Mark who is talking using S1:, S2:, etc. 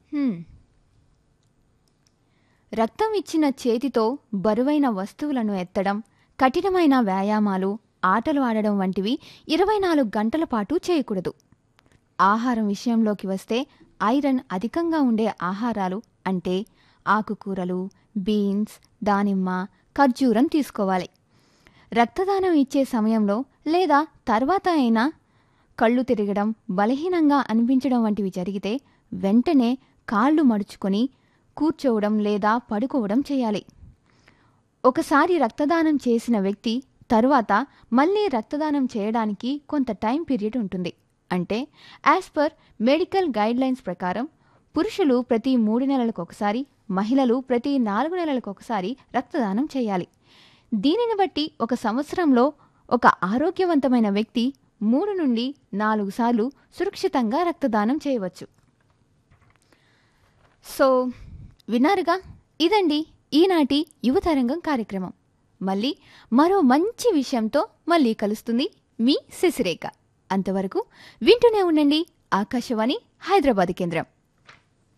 S1: హ్మ్. రక్తం ఇచ్చిన చేతితో బరువైన వస్తువులను ఎత్తడం కఠినమైన వ్యాయామాలు ఆటలు ఆడడం వంటివి ఇరవై నాలుగు గంటల పాటు చేయకూడదు ఆహారం విషయంలోకి వస్తే ఐరన్ అధికంగా ఉండే ఆహారాలు అంటే ఆకుకూరలు బీన్స్ దానిమ్మ ఖర్జూరం తీసుకోవాలి రక్తదానం ఇచ్చే సమయంలో లేదా తర్వాత అయినా కళ్ళు తిరగడం బలహీనంగా అనిపించడం వంటివి జరిగితే వెంటనే కాళ్ళు మడుచుకొని కూర్చోవడం లేదా పడుకోవడం చేయాలి ఒకసారి రక్తదానం చేసిన వ్యక్తి తరువాత మళ్ళీ రక్తదానం చేయడానికి కొంత టైం పీరియడ్ ఉంటుంది అంటే యాజ్ పర్ మెడికల్ గైడ్లైన్స్ ప్రకారం పురుషులు ప్రతి మూడు నెలలకు ఒకసారి మహిళలు ప్రతి నాలుగు నెలలకు ఒకసారి రక్తదానం చేయాలి దీనిని బట్టి ఒక సంవత్సరంలో ఒక ఆరోగ్యవంతమైన వ్యక్తి మూడు నుండి నాలుగు సార్లు సురక్షితంగా రక్తదానం చేయవచ్చు సో విన్నారుగా ఇదండి ఈనాటి యువతరంగం కార్యక్రమం మళ్ళీ మరో మంచి విషయంతో మళ్ళీ కలుస్తుంది మీ శశిరేఖ అంతవరకు వింటూనే ఉండండి ఆకాశవాణి హైదరాబాద్ కేంద్రం